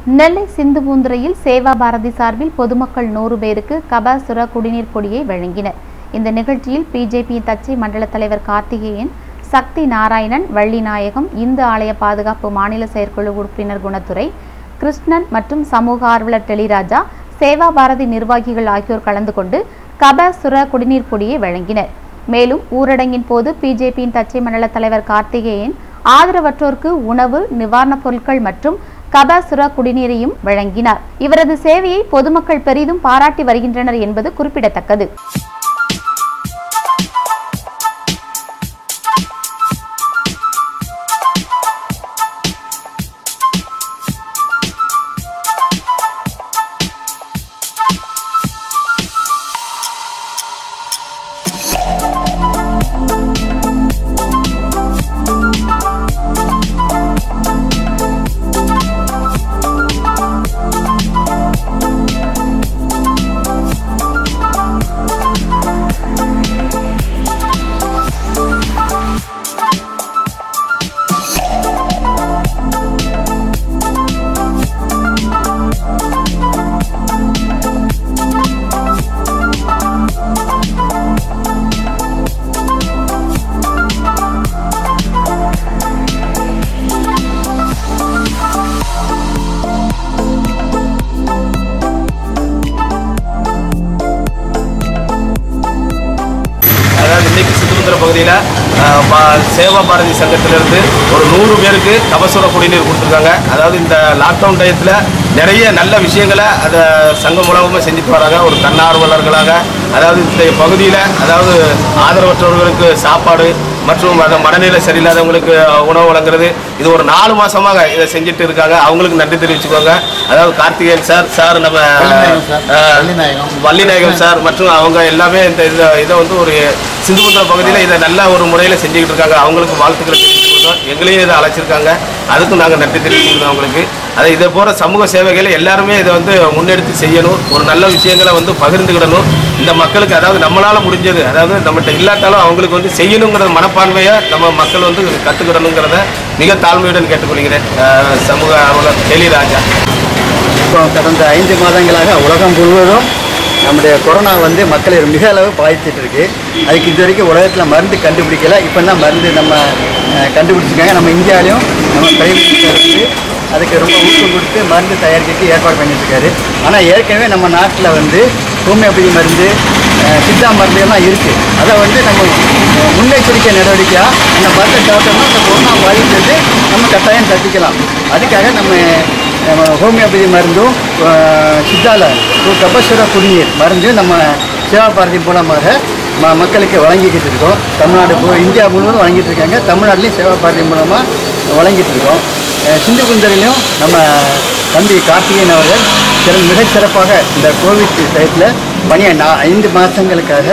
நெல்லை சிந்துபூந்துறையில் சேவா பாரதி சார்பில் பொதுமக்கள் நூறு பேருக்கு கபாசுர குடிநீர் பொடியை வழங்கினர் இந்த நிகழ்ச்சியில் பிஜேபி தச்சை மண்டல தலைவர் கார்த்திகேயன் சக்தி நாராயணன் வள்ளிநாயகம் இந்து ஆலய பாதுகாப்பு மாநில செயற்குழு உறுப்பினர் குணத்துரை கிருஷ்ணன் மற்றும் சமூக ஆர்வலர் டெலிராஜா சேவா பாரதி நிர்வாகிகள் ஆகியோர் கலந்து கொண்டு கபாசுர குடிநீர் பொடியை வழங்கினர் மேலும் ஊரடங்கின் போது பிஜேபியின் தச்சை மண்டல தலைவர் கார்த்திகேயன் ஆதரவற்றோருக்கு உணவு நிவாரணப் பொருட்கள் மற்றும் கபாசுர குடிநீரையும் வழங்கினார் இவரது சேவையை பொதுமக்கள் பெரிதும் பாராட்டி வருகின்றனர் என்பது குறிப்பிடத்தக்கது அதாவது இன்னைக்கு சித்துமுத்திர பகுதியில் சேவா பாரதி சங்கத்திலிருந்து ஒரு நூறு பேருக்கு கபசுர குடிநீர் கொடுத்துருக்காங்க அதாவது இந்த லாக்டவுன் டயத்தில் நிறைய நல்ல விஷயங்களை அதை சங்கம் மூலமாக செஞ்சுட்டு வராங்க ஒரு தன்னார்வலர்களாக அதாவது இந்த பகுதியில் அதாவது ஆதரவற்றவர்களுக்கு சாப்பாடு மற்றும் அந்த மனநிலை சரியில்லாதவங்களுக்கு உணவு வழங்குறது இது ஒரு நாலு மாசமாக இதை செஞ்சுட்டு இருக்காங்க அவங்களுக்கு நன்றி தெரிவிச்சுக்கோங்க அதாவது கார்த்திகேயன் சார் சார் நம்ம வள்ளிநாயகம் சார். அஹ், வள்ளிநாயகம். வள்ளிநாயகம் சார் மற்றும் அவங்க எல்லாமே இந்த இதை இதை வந்து ஒரு சிந்துபுத்திர பகுதியில் இதை நல்ல ஒரு முறையில் செஞ்சுக்கிட்டு இருக்காங்க அவங்களுக்கு வாழ்த்துக்களை தெரிவிச்சுக்கிறோம் எங்களையும் இதை அழைச்சிருக்காங்க அதுக்கும் நாங்கள் நன்றி தெரிவிச்சுக்கிறோம் அவங்களுக்கு அதை இதே போகிற சமூக சேவைகளை எல்லாருமே இதை வந்து முன்னெடுத்து செய்யணும் ஒரு நல்ல விஷயங்களை வந்து பகிர்ந்துக்கிடணும் இந்த மக்களுக்கு அதாவது நம்மளால் முடிஞ்சது அதாவது நம்மகிட்ட இல்லாட்டாலும் அவங்களுக்கு வந்து செய்யணுங்கிற மனப்பான்மையை நம்ம மக்கள் வந்து கற்றுக்கிடணுங்கிறத மிக தாழ்மையுடன் கேட்டுக்கொள்கிறேன் அஹ், சமூக ஆர்வலர் எலிராஜா இப்போ கடந்த ஐந்து மாதங்களாக உலகம் முழுவதும் நம்முடைய கொரோனா வந்து மக்களை மிக அளவு பாதித்துட்டு இருக்கு அதுக்கு இது வரைக்கும் உலகத்தில் மருந்து கண்டுபிடிக்கல இப்போ தான் மருந்து நம்ம அஹ், கண்டுபிடிச்சிருக்காங்க நம்ம இந்தியாவிலையும் நம்ம பிரைம் மினிஸ்டர் வந்து அதுக்கு ரொம்ப ஊக்கம் கொடுத்து மருந்து தயாரிக்கிறதுக்கு ஏற்பாடு பண்ணிட்டு இருக்காரு ஆனால் ஏற்கனவே நம்ம நாட்டில் வந்து ஹோமியோபதி மருந்து அஹ், சித்தா மருந்து எல்லாம் இருக்குது அதை வந்து நம்ம அஹ், முன்னெச்சரிக்கை நடவடிக்கையாக அந்த மருந்தை சாப்பிட்டோம்னா அந்த கொரோனா பாதித்தது நம்ம கட்டாயம் தப்பிக்கலாம் அதுக்காக நம்ம நம்ம ஹோமியோபதி மருந்தும் அஹ், சித்தால கு- கபசுர குடிநீர் மருந்தும் நம்ம சேவா பாரதி மூலமாக ம மக்களுக்கு வழங்கிக்கிட்டு இருக்கோம் தமிழ்நாடு பு- இந்தியா முழுவதும் வழங்கிட்டு இருக்காங்க தமிழ்நாட்டிலையும் சேவா பாரதி மூலமாக வழங்கிட்டு இருக்கோம் அஹ், சிந்துகுந்தரிலும் நம்ம தம்பி கார்த்திகேயன் அவர்கள் சிற மிகச் சிறப்பாக இந்த கோவிட் டயத்தில் பணியை நான் ஐந்து மாதங்களுக்காக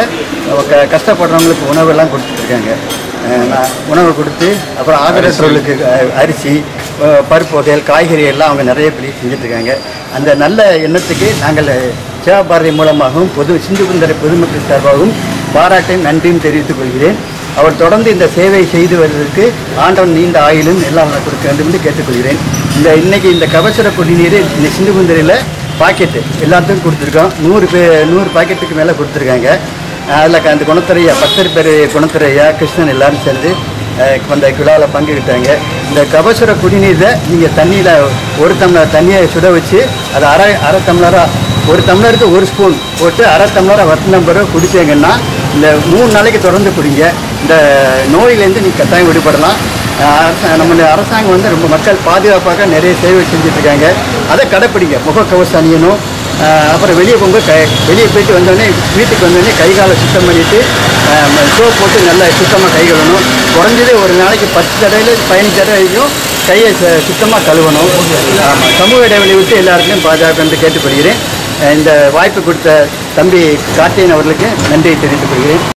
க கஷ்டப்படுறவங்களுக்கு உணவெல்லாம் கொடுத்துட்ருக்காங்க நான் உணவு கொடுத்து அப்புறம் ஆதரவர்களுக்கு அஹ், அரிசி அஹ், பருப்பு வகைகள் காய்கறி எல்லாம் அவங்க நிறைய பேர் செஞ்சுட்ருக்காங்க அந்த நல்ல எண்ணத்துக்கு நாங்கள் சேவாபாரதி மூலமாகவும் பொது சிந்துகுந்தர பொதுமக்கள் சார்பாகவும் பாராட்டையும் நன்றியும் தெரிவித்துக் கொள்கிறேன் அவர் தொடர்ந்து இந்த சேவை செய்து வருவதற்கு ஆண்டவன் நீண்ட ஆயிலும் எல்லாம் அவனை கொடுக்க வேண்டும் என்று கேட்டுக்கொள்கிறேன் இந்த இன்னைக்கு இந்த கபசுர குடிநீர் இந்த சிந்துகுந்தரில் பாக்கெட்டு எல்லாத்துக்கும் கொடுத்துருக்கோம் நூறு பே நூறு பாக்கெட்டுக்கு மேலே கொடுத்துருக்காங்க அதில் அந்த குணத்துறையா பத்தர் பேர் குணத்துறையா கிருஷ்ணன் எல்லாரும் சேர்ந்து அஹ், அந்த விழாவில் பங்குக்கிட்டாங்க இந்த கபசுர குடிநீரை நீங்கள் தண்ணியில் ஒரு டம்ளர் தண்ணியை சுட வச்சு அதை அரை அரை டம்ளராக ஒரு டம்ளருக்கு ஒரு ஸ்பூன் போட்டு அரை டம்ளரை வத்தினம் பிறகு குடிச்சீங்கன்னா இந்த மூணு நாளைக்கு தொடர்ந்து குடிங்க இந்த நோயிலேருந்து நீங்கள் கட்டாயம் விடுபடலாம் அஹ், அரச- நம்முடைய அரசாங்கம் வந்து ரொம்ப மக்கள் பாதுகாப்பாக நிறைய சேவை செஞ்சுட்டு இருக்காங்க அதை கடைப்பிடிங்க முகக்கவசம் அணியணும் ஆஹ் அப்புறம் வெளியே போகும்போது கை வெளியே போயிட்டு வந்தோடனே வீட்டுக்கு வந்தோடனே கை காலை சுத்தம் பண்ணிவிட்டு சோப் போட்டு நல்லா சுத்தமாக கை கழுவணும் குறைஞ்சது ஒரு நாளைக்கு பத்து தடவையில் பதினஞ்சு தடவையும் கையை சுத்தமாக கழுவணும் ஆமாம் சமூக இடைவெளி விட்டு எல்லாருக்கும் பாதுகாப்பு என்று கேட்டுக்கொள்கிறேன் அஹ் இந்த வாய்ப்பு கொடுத்த தம்பி கார்த்தியன் அவர்களுக்கு நன்றியை தெரிவித்துக் கொள்கிறேன்